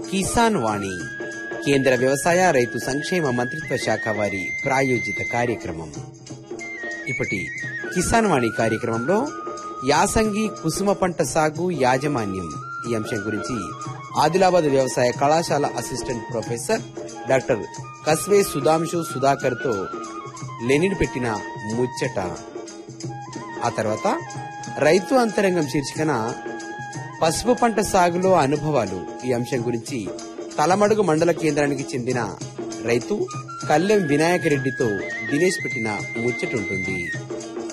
కిసాన్ వాణి కేంద్ర వ్యవసాయ రైతు సంక్షేమ మంత్రిత్వ శాఖ వారి ప్రాయోజిత కార్యక్రమం ఇప్పటి కిసాన్ వాణి కార్యక్రమంలో యాసంగి కుసుమ పంట సాగు యాజమాన్యం ఈ అంశం గురించి ఆదిలాబాద్ వ్యవసాయ కళాశాల assistant professor doctor Kasve Sudhanshu Sudhakar తో లెనిన్ పెట్టిన ముచ్చట ఆ తర్వాత రైతు అంతరంగం శీర్షికన పసుపు పంట సాగులో అనుభవాలు ఈ అంశం గురించి తలమడుగు మండల కేంద్రానికి చెందిన రైతు కల్లెం వినాయక రెడ్డితో దినేష్ పెట్టిన ముచ్చటుంటుంది